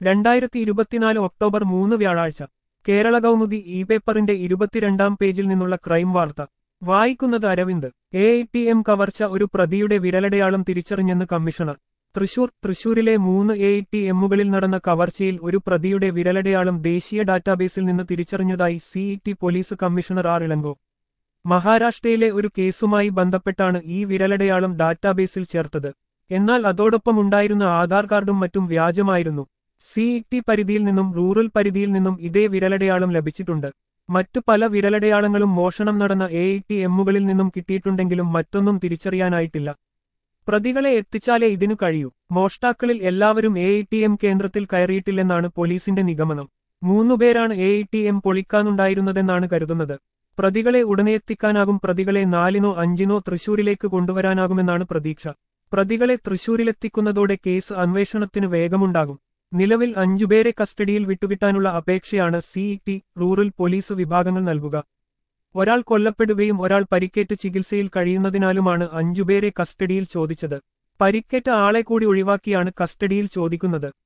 രണ്ടായിരത്തി ഇരുപത്തിനാല് ഒക്ടോബർ മൂന്ന് വ്യാഴാഴ്ച കേരള കൗമുദി ഇ പേപ്പറിന്റെ ഇരുപത്തിരണ്ടാം പേജിൽ നിന്നുള്ള ക്രൈം വാർത്ത വായിക്കുന്നത് Aravind A I T M കവർച്ച ഒരു പ്രതിയുടെ വിരലടയാളം തിരിച്ചറിഞ്ഞെന്ന് കമ്മീഷണർ തൃശൂർ തൃശൂരിലെ മൂന്ന് എ ഐ ടി എമ്മുകളിൽ നടന്ന കവർച്ചയിൽ ഒരു പ്രതിയുടെ വിരലടയാളം ദേശീയ ഡാറ്റാബേസിൽ നിന്ന് തിരിച്ചറിഞ്ഞതായി CET police commissioner R Ilango മഹാരാഷ്ട്രയിലെ ഒരു കേസുമായി ബന്ധപ്പെട്ടാണ് ഈ വിരലടയാളം ഡാറ്റാബേസിൽ ചേർത്തത് എന്നാൽ അതോടൊപ്പം ഉണ്ടായിരുന്ന ആധാർ കാർഡും മറ്റും വ്യാജമായിരുന്നു സിഇടി പരിധിയിൽ നിന്നും റൂറൽ പരിധിയിൽ നിന്നും ഇതേ വിരലടയാളം ലഭിച്ചിട്ടുണ്ട് മറ്റു പല വിരലടയാളങ്ങളും മോഷണം നടന്ന എ ഐ ടി എമ്മുകളിൽ നിന്നും കിട്ടിയിട്ടുണ്ടെങ്കിലും മറ്റൊന്നും തിരിച്ചറിയാനായിട്ടില്ല പ്രതികളെ എത്തിച്ചാലേ ഇതിനു കഴിയൂ മോഷ്ടാക്കളിൽ എല്ലാവരും എ ഐ ടി എം കേന്ദ്രത്തിൽ കയറിയിട്ടില്ലെന്നാണ് പോലീസിന്റെ നിഗമനം മൂന്നുപേരാണ് എ ഐ ടി എം പൊളിക്കാനുണ്ടായിരുന്നതെന്നാണ് കരുതുന്നത് പ്രതികളെ ഉടനെ എത്തിക്കാനാകും പ്രതികളെ നാലിനോ അഞ്ചിനോ തൃശൂരിലേക്ക് കൊണ്ടുവരാനാകുമെന്നാണ് പ്രതീക്ഷ പ്രതികളെ തൃശൂരിലെത്തിക്കുന്നതോടെ കേസ് അന്വേഷണത്തിന് വേഗമുണ്ടാകും നിലവിൽ അഞ്ചുപേരെ കസ്റ്റഡിയിൽ വിട്ടുകിട്ടാനുള്ള അപേക്ഷയാണ് സിഇടി റൂറൽ പോലീസ് വിഭാഗങ്ങൾ നൽകുക ഒരാൾ കൊല്ലപ്പെടുകയും ഒരാൾ പരിക്കേറ്റ് ചികിത്സയിൽ കഴിയുന്നതിനാലുമാണ് അഞ്ചുപേരെ കസ്റ്റഡിയിൽ ചോദിച്ചത് പരിക്കേറ്റ ആളെ കൂടി ഒഴിവാക്കിയാണ് കസ്റ്റഡിയിൽ ചോദിക്കുന്നത്